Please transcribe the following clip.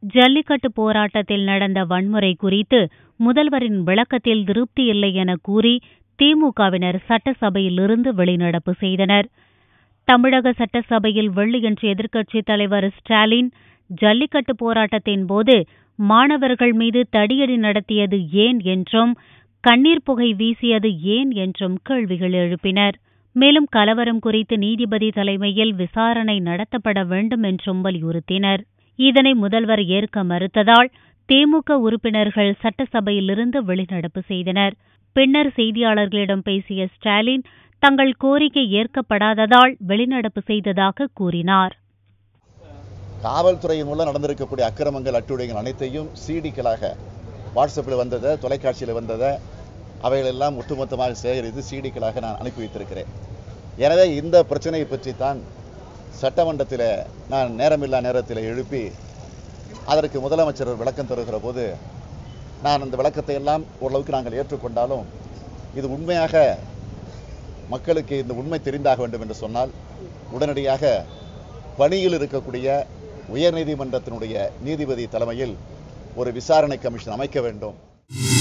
ஜல்லிக்கட்டு போராட்டத்தில் நடந்த வன்முறை குறித்து முதல்வரின் விளக்கத்தில் திருப்தி இல்லை என கூறி திமுகவினர் சட்டசபையிலிருந்து வெளிநடப்பு செய்தனர் தமிழக சட்டசபையில் வெள்ளியன்று எதிர்க்கட்சித் தலைவர் ஸ்டாலின் ஜல்லிக்கட்டு போராட்டத்தின் போது மாணவர்கள் மீது தடியடி நடத்தியது ஏன் என்றும் கண்ணீர் புகை வீசியது ஏன் என்றும் கேள்விகள் எழுப்பினர் மேலும் கலவரம் குறித்து நீதிபதி தலைமையில் விசாரணை நடத்தப்பட வேண்டும் என்றும் வலியுறுத்தினர் இதனை முதல்வர் ஏற்க மறுத்ததால் திமுக உறுப்பினர்கள் சட்டசபையிலிருந்து வெளிநடப்பு செய்தனர் பின்னர் செய்தியாளர்களிடம் பேசிய ஸ்டாலின் தங்கள் கோரிக்கை ஏற்கப்படாததால் வெளிநடப்பு செய்ததாக கூறினார் காவல்துறையின் மூலம் நடந்திருக்கக்கூடிய அக்கிரமங்கள் அட்டுழியங்கள் அனைத்தையும் சிடிக்களாக வாட்ஸ்அப்பில் வந்ததை தொலைக்காட்சியில் வந்ததை அவைகளெல்லாம் ஒட்டுமொத்தமாக சேகரித்து சிடிக்களாக நான் அனுப்பி வைத்திருக்கிறேன் எனவே இந்த பிரச்சனையை பற்றி தான் சட்டமன்றத்தில் நான் நேரமில்லா நேரத்தில் எழுப்பி அதற்கு முதலமைச்சர் விளக்கம் தருகிற போது நான் அந்த விளக்கத்தை எல்லாம் ஓரளவுக்கு நாங்கள் ஏற்றுக்கொண்டாலும் இது உண்மையாக மக்களுக்கு இந்த உண்மை தெரிந்தாக வேண்டும் என்று சொன்னால் உடனடியாக பணியில் இருக்கக்கூடிய உயர்நீதிமன்றத்தினுடைய நீதிபதி தலைமையில் ஒரு விசாரணை கமிஷன் அமைக்க வேண்டும்